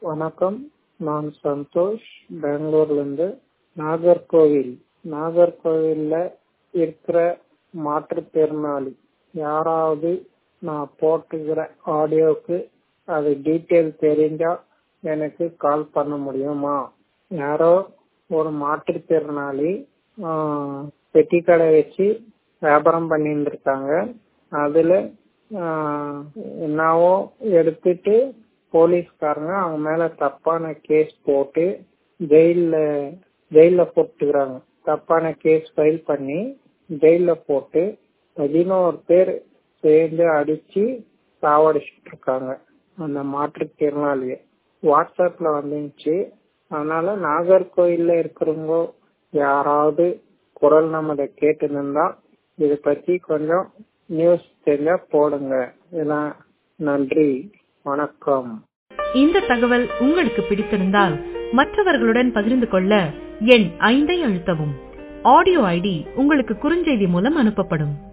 வணக்கம் நான் சந்தோஷ் பெங்களூர்லேருந்து நாகர்கோவில் நாகர்கோவிலில் இருக்கிற மாற்றுத்திறனாளி யாராவது நான் போட்டுக்கிற ஆடியோவுக்கு அது டீட்டெயில் தெரிஞ்சா எனக்கு கால் பண்ண முடியுமா யாரோ ஒரு மாற்றுத்திறனாளி பெட்டி கடை வச்சு வியாபாரம் பண்ணிட்டு இருக்காங்க அதுல என்னவோ எடுத்துட்டு போலீஸ்காரங்க அவங்க மேல தப்பான கேஸ் போட்டு ஜெயில ஜெயில போட்டுக்கிறாங்க தப்பான கேஸ் ஃபைல் பண்ணி ஜெயில போட்டு பதினோரு பேர் சேர்ந்து அடிச்சு சாவடிச்சிட்டு இருக்காங்க அந்த மாற்றுத்திறனாளிய வாட்ஸ்அப்ல வந்துச்சு அதனால நாகர்கோயில்ல இருக்கிறவங்க யாராவது குரல் நம்மதை கேட்டு நின்றா இதை பத்தி கொஞ்சம் நியூஸ் தெரிஞ்சா போடுங்க இதெல்லாம் நன்றி வணக்கம் இந்த தகவல் உங்களுக்கு பிடித்திருந்தால் மற்றவர்களுடன் பகிர்ந்து கொள்ள எண் ஐந்தை அழுத்தவும் ஆடியோ ஐடி உங்களுக்கு குறுஞ்செய்தி மூலம் அனுப்பப்படும்